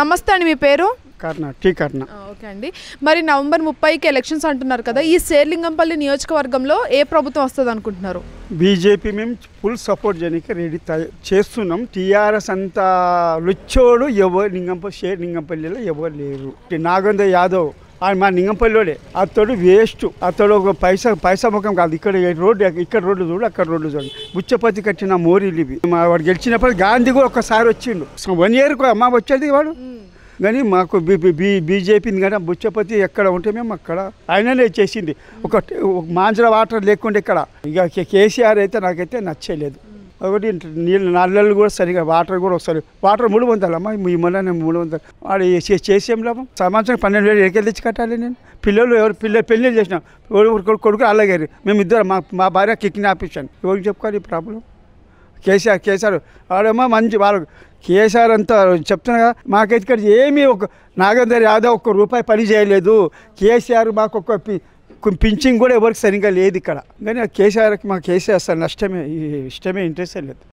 నమస్తే అండి మీ పేరు కర్ణ టీ కర్ణ ఆ, ఓకే అండి మరి నవంబర్ ముప్పైకి ఎలక్షన్స్ అంటున్నారు కదా ఈ శేర్లింగంపల్లి నియోజకవర్గంలో ఏ ప్రభుత్వం వస్తుంది అనుకుంటున్నారు బీజేపీ మేము ఫుల్ సపోర్ట్ చేయడానికి రెడీ తయ- చేస్తున్నాం టీఆర్ఎస్ అంత లుచ్చోడు ఎవరు లింగంప షేర్ లింగంపల్లిలో ఎవరు లేరు ఈ నాగేంద్ర యాదవ్ ఆయన మా లింగంపల్లిలోనే అతడు వేస్ట్ అతడు ఒక పైసా పైసా ముఖం కాదు ఇక్కడ ఈ రోడ్డు ఇక్కడ రోడ్డు చూడు అక్కడ రోడ్డు చూడు బుచ్చపతి కట్టిన మోరీలు ఇవి మా వాడు గెలిచినప్పుడు గాంధీ కూడా ఒకసారి వచ్చిండు వన్ ఇయర్ అమ్మ వచ్చేది వాడు కానీ మాకు బీ బీ- బీ బీజేపీని కానీ బుచ్చపతి ఎక్కడ ఉంటే మేము అక్కడ ఆయననే చేసింది ఒక ఒక మాంజర వాటర్ లేకుండా ఇక్కడ ఇక కే- కేసీఆర్ అయితే నాకైతే నచ్చలేదు ఒకటి నీళ్ళు నల్లలు కూడా సరిగా వాటర్ కూడా ఒకసారి వాటర్ మూడు వందలు అమ్మా ఈ మొన్న మూడు వందలు వాడు చే- చేసేం లాభం సంవత్సరం పన్నెండు వేలు ఎక్కడికి తెచ్చి కట్టాలి నేను పిల్లలు ఎవరు పిల్లలు పెళ్ళి చేసినాం ఎవరు కొడుకు అలాగారు మేము ఇద్దరు మా మా భార్య కిడ్నాప్ ఇచ్చాను ఎవరికి చెప్పుకోవాలి ఈ ప్రాబ్లం కేసీఆర్ కేసీఆర్ వాడేమో మంచి వాళ్ళు కేసీఆర్ అంతా చెప్తున్నా కదా, మాకైతే ఇక్కడ ఏమీ ఒక నాగేందర్ యాదవ్ ఒక్క రూపాయి పని చేయలేదు కేసీఆర్ మాకు ఒక పి- కొ- పింఛింగ్ కూడా ఎవరికి సరిగ్గా లేదు ఇక్కడ కానీ ఆ కేసీఆర్కి మా కేసీఆర్ అసలు నష్టమే ఈ ఇష్టమే ఇంట్రెస్ట్ లేదు